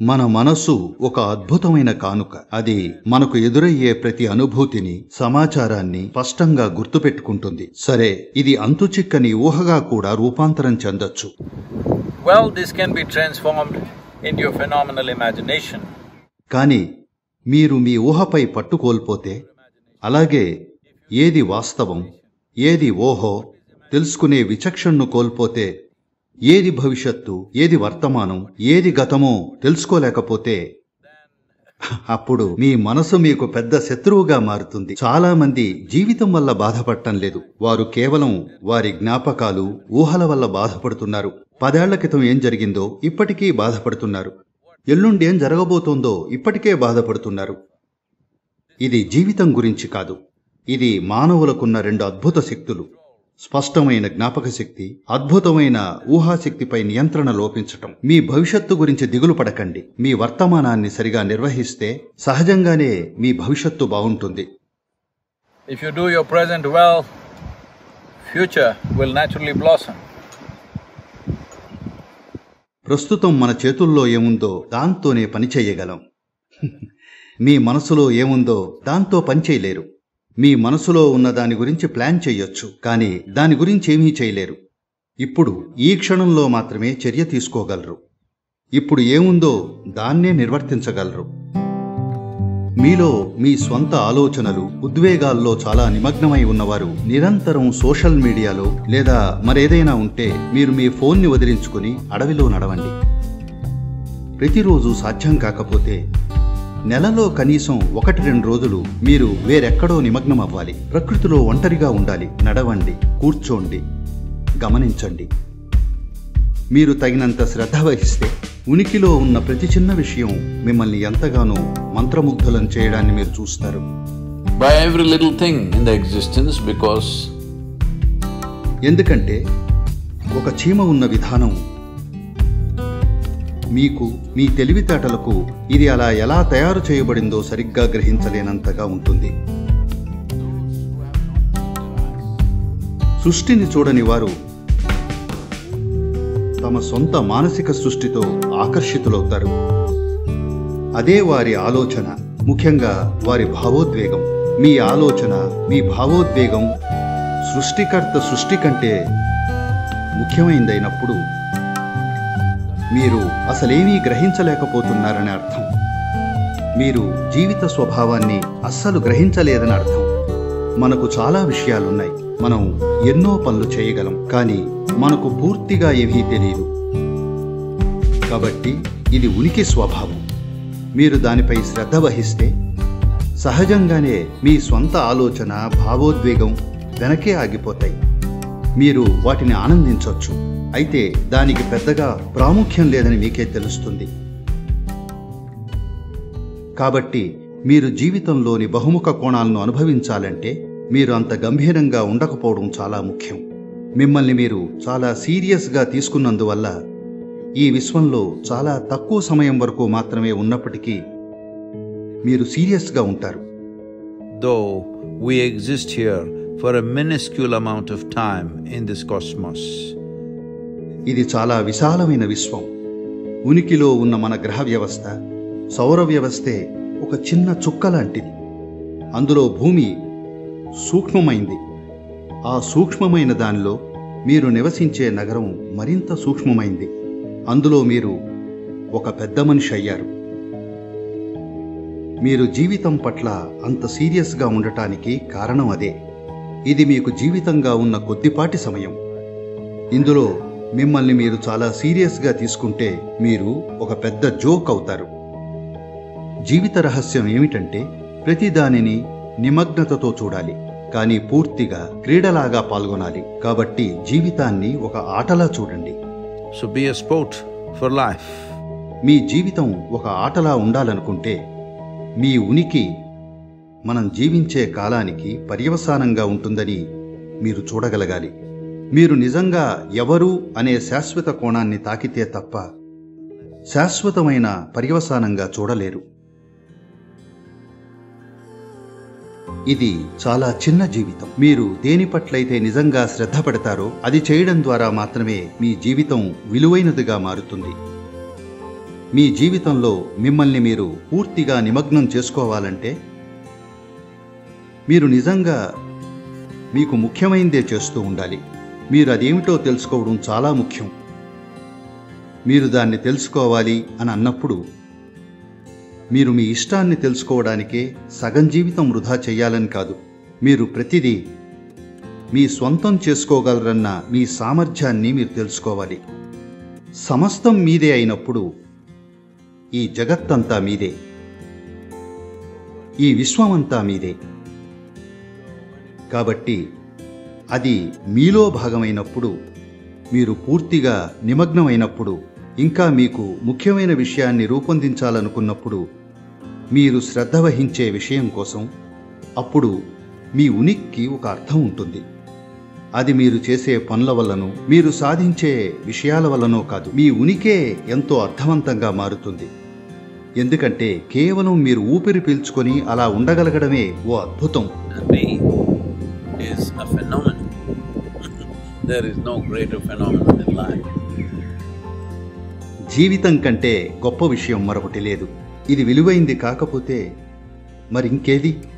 మన మనస్సు ఒక అద్భుతమైన కానుక అది మనకు ఎదురయ్యే ప్రతి అనుభూతిని సమాచారాన్ని స్పష్టంగా గుర్తుపెట్టుకుంటుంది సరే ఇది అంతుచిక్కని ఊహగా కూడా రూపాంతరం చెందొచ్చు Well, this can be transformed into your phenomenal imagination. కానీ మీరు మీ ఊహపై పట్టు కోల్పోతే అలాగే ఏది వాస్తవం ఏది ఓహో తెలుసుకునే విచక్షణను కోల్పోతే ఏది భవిష్యత్తు ఏది వర్తమానం ఏది గతమో తెలుసుకోలేకపోతే అప్పుడు మీ మనసు మీకు పెద్ద శత్రువుగా మారుతుంది చాలా మంది జీవితం వల్ల బాధపడటం లేదు వారు కేవలం వారి జ్ఞాపకాలు ఊహల వల్ల బాధపడుతున్నారు పదేళ్ల క్రితం ఏం జరిగిందో ఇప్పటికీ బాధపడుతున్నారు ఎల్లుండి ఏం జరగబోతోందో ఇప్పటికే బాధపడుతున్నారు ఇది జీవితం గురించి కాదు ఇది మానవులకున్న రెండు అద్భుత శక్తులు స్పష్టమైన జ్ఞాపక శక్తి అద్భుతమైన ఊహాశక్తిపై నియంత్రణ లోపించటం మీ భవిష్యత్తు గురించి దిగులు పడకండి మీ వర్తమానాన్ని సరిగా నిర్వహిస్తే సహజంగానే మీ భవిష్యత్తు బాగుంటుంది If you do your present well, future will naturally blossom. ప్రస్తుతం మన చేతుల్లో ఏముందో దాంతోనే పని చేయగలం మీ మనసులో ఏముందో దాంతో పని చేయలేరు మీ మనసులో ఉన్న దాని గురించి ప్లాన్ చేయొచ్చు కానీ దాని గురించి ఏమీ చేయలేరు ఇప్పుడు ఈ క్షణంలో మాత్రమే చర్య తీసుకోగలరు ఇప్పుడు ఏముందో దాన్నే నిర్వర్తించగలరు మీలో మీ స్వంత ఆలోచనలు ఉద్వేగాల్లో చాలా నిమగ్నమై ఉన్నవారు నిరంతరం సోషల్ మీడియాలో లేదా మరేదైనా ఉంటే మీరు మీ ఫోన్ని వదిలించుకుని అడవిలో నడవండి ప్రతిరోజు సాధ్యం కాకపోతే నెలలో కనీసం ఒకటి రెండు రోజులు మీరు వేరెక్కడో నిమగ్నం అవ్వాలి ప్రకృతిలో ఒంటరిగా ఉండాలి నడవండి కూర్చోండి గమనించండి మీరు తగినంత శ్రద్ధ వహిస్తే ఉనికిలో ఉన్న ప్రతి చిన్న విషయం మిమ్మల్ని ఎంతగానో మంత్రముగ్ధులను చేయడాన్ని మీరు చూస్తారు by every little thing in the existence because ఎందుకంటే ఒక చీమ ఉన్న విధానం మీకు మీ తెలివితేటలకు ఇది అలా ఎలా తయారు చేయబడిందో సరిగ్గా గ్రహించలేనంతగా ఉంటుంది సృష్టిని చూడని వారు తమ సొంత మానసిక సృష్టితో ఆకర్షితులవుతారు అదే వారి ఆలోచన ముఖ్యంగా వారి భావోద్వేగం మీ ఆలోచన మీ భావోద్వేగం సృష్టికర్త సృష్టి కంటే ముఖ్యమైందైనప్పుడు మీరు అసలేమీ గ్రహించలేకపోతున్నారని అర్థం మీరు జీవిత స్వభావాన్ని అస్సలు గ్రహించలేదని అర్థం మనకు చాలా విషయాలున్నాయి మనం ఎన్నో పనులు చేయగలం కానీ మనకు పూర్తిగా ఏమీ తెలియదు కాబట్టి ఇది ఉనికి స్వభావం మీరు దానిపై శ్రద్ధ వహిస్తే సహజంగానే మీ స్వంత ఆలోచన భావోద్వేగం వెనకే ఆగిపోతాయి మీరు వాటిని ఆనందించవచ్చు అయితే దానికి పెద్దగా ప్రాముఖ్యం లేదని మీకే తెలుస్తుంది కాబట్టి మీరు జీవితంలోని బహుముఖ కోణాలను అనుభవించాలంటే మీరు అంత గంభీరంగా ఉండకపోవడం చాలా ముఖ్యం మిమ్మల్ని మీరు చాలా సీరియస్గా తీసుకున్నందువల్ల ఈ విశ్వంలో చాలా తక్కువ సమయం వరకు మాత్రమే ఉన్నప్పటికీ మీరు సీరియస్గా ఉంటారు though we exist here for a minuscule amount of time in this cosmos. ఇది చాలా విశాలమైన విశ్వం ఉనికిలో ఉన్న మన గ్రహ వ్యవస్థ సౌర వ్యవస్థే ఒక చిన్న చుక్క లాంటిది అందులో భూమి సూక్ష్మమైంది ఆ సూక్ష్మమైన దానిలో మీరు నివసించే నగరం మరింత సూక్ష్మమైంది అందులో మీరు ఒక పెద్ద మనిషి అయ్యారు మీరు జీవితం పట్ల అంత సీరియస్గా ఉండటానికి కారణం అదే ఇది మీకు జీవితంగా ఉన్న కొద్దిపాటి సమయం ఇందులో మిమ్మల్ని మీరు చాలా సీరియస్గా తీసుకుంటే మీరు ఒక పెద్ద జోక్ అవుతారు జీవిత రహస్యం ఏమిటంటే ప్రతి దానిని నిమగ్నతతో చూడాలి కానీ పూర్తిగా క్రీడలాగా పాల్గొనాలి కాబట్టి జీవితాన్ని ఒక ఆటలా చూడండి So be a sport for life. మీ జీవితం ఒక ఆటలా ఉండాలనుకుంటే మీ ఉనికి మనం జీవించే కాలానికి పర్యవసానంగా ఉంటుందని మీరు చూడగలగాలి మీరు నిజంగా ఎవరు అనే శాశ్వత కోణాన్ని తాకితే తప్ప శాశ్వతమైన పర్యవసానంగా చూడలేరు ఇది చాలా చిన్న జీవితం మీరు దేని పట్లయితే నిజంగా శ్రద్ధ పెడతారో అది చేయడం ద్వారా మాత్రమే మీ జీవితం విలువైనదిగా మారుతుంది మీ జీవితంలో మిమ్మల్ని మీరు పూర్తిగా నిమగ్నం చేసుకోవాలంటే మీరు నిజంగా మీకు ముఖ్యమైందే చేస్తూ ఉండాలి మీరు అదేమిటో తెలుసుకోవడం చాలా ముఖ్యం మీరు దాన్ని తెలుసుకోవాలి అని అన్నప్పుడు మీరు మీ ఇష్టాన్ని తెలుసుకోవడానికే సగం జీవితం వృధా చేయాలని కాదు మీరు ప్రతిదీ మీ స్వంతం చేసుకోగలరన్న మీ సామర్థ్యాన్ని మీరు తెలుసుకోవాలి సమస్తం మీదే అయినప్పుడు ఈ జగత్తంతా మీదే ఈ విశ్వమంతా మీదే కాబట్టి అది మీలో భాగమైనప్పుడు మీరు పూర్తిగా నిమగ్నమైనప్పుడు ఇంకా మీకు ముఖ్యమైన విషయాన్ని రూపొందించాలనుకున్నప్పుడు మీరు శ్రద్ధ వహించే విషయం కోసం అప్పుడు మీ ఉనికికి ఒక అర్థం ఉంటుంది అది మీరు చేసే పనుల వల్లనో మీరు సాధించే విషయాల వల్లనో కాదు మీ ఉనికే ఎంతో అర్థవంతంగా మారుతుంది ఎందుకంటే కేవలం మీరు ఊపిరి పీల్చుకొని అలా ఉండగలగడమే ఓ అద్భుతం And being is a phenomenon. there is no greater phenomenon in life. జీవితం కంటే గొప్ప విషయం మరొకటి లేదు ఇది విలువైంది కాకపోతే మరింకేది